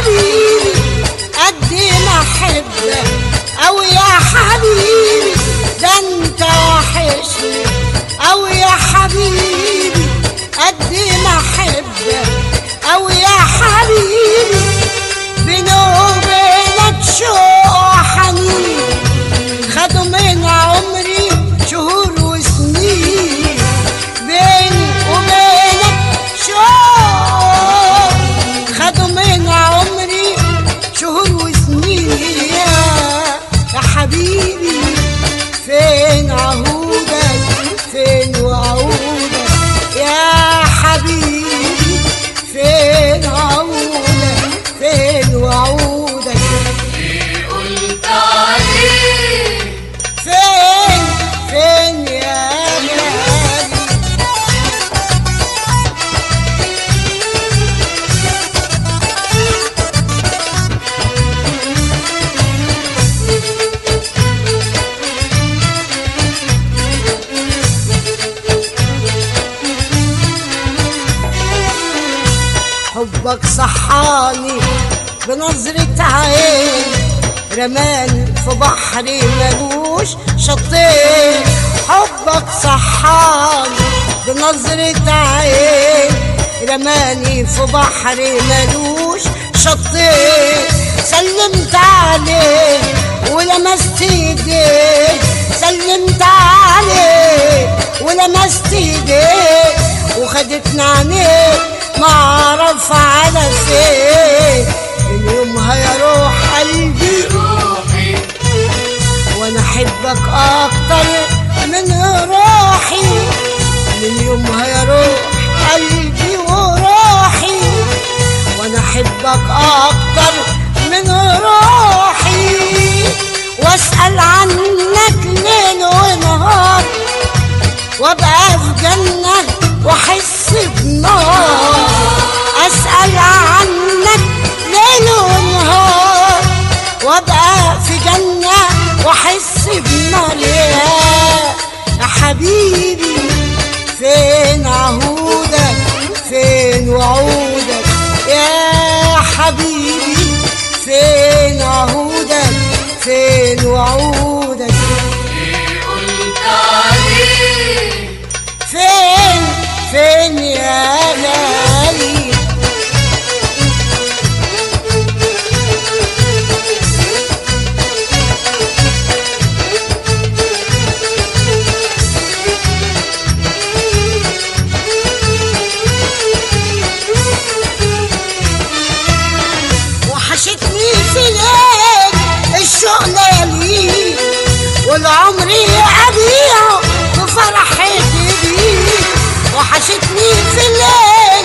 حبيبي قد ما احبك او يا حبيبي ده انت وحشني او يا حبيبي قد ما احبك او يا حبيبي بيني وبينك شوق وحنين خدوا من عمري شهور وسنين بيني وبينك شوق خدوا من عمري شهور وسنين يا يا حبيبي فين عهودك فين وعودك يا حبيبي فين عهودك فين وعودك قلت عليه فين فين يا غالي حبك صحاني بنظرة عين رماني في بحري ملوش شطين حبك صحاني بنظرة عين رماني في بحري ملوش شطين سلمت عليه ولمست ايديه سلمت عليه ولمست ايديه وخدتنا عينيه ما اعرف على فين من يومها يا روح قلبي روحي وانا احبك اكتر من روحي من يومها يا روح قلبي وروحي وانا احبك اكتر من روحي واسال عنك ليل ونهار وابقى في جنة واحس بنار اسأل عنك ليل ونهار وابقى في جنة واحس بنار يا يا حبيبي فين عهودك فين وعودك يا حبيبي فين عهودك فين وعودك قلت عليه فين فين يا غالي وحشتني في ليل الشوق ليالي والعمر أبيعه بفرحتي بيه وحشتني في الليل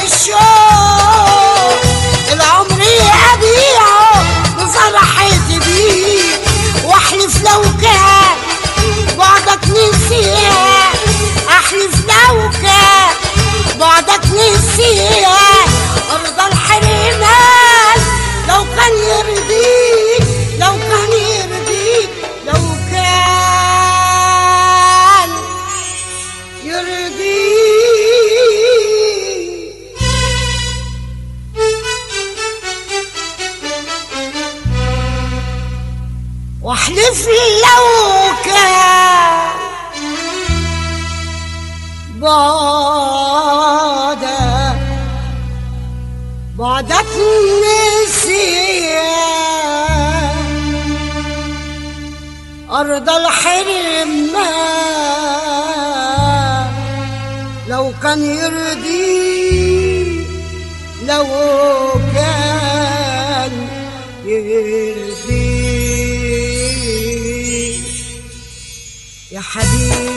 الشوق العمر أبيعه بفرحتي بيه واحلف لو كان بعدك نسيها احلف لو كان بعدك نسيها ارضى الحرمان لو كان يرضيك لو كان يرضيك لو كان يرضيك واحلف لو كان بعدك بعدك نسيان أرض الحرمان لو كان يرضي لو كان يرضي يا حبيبي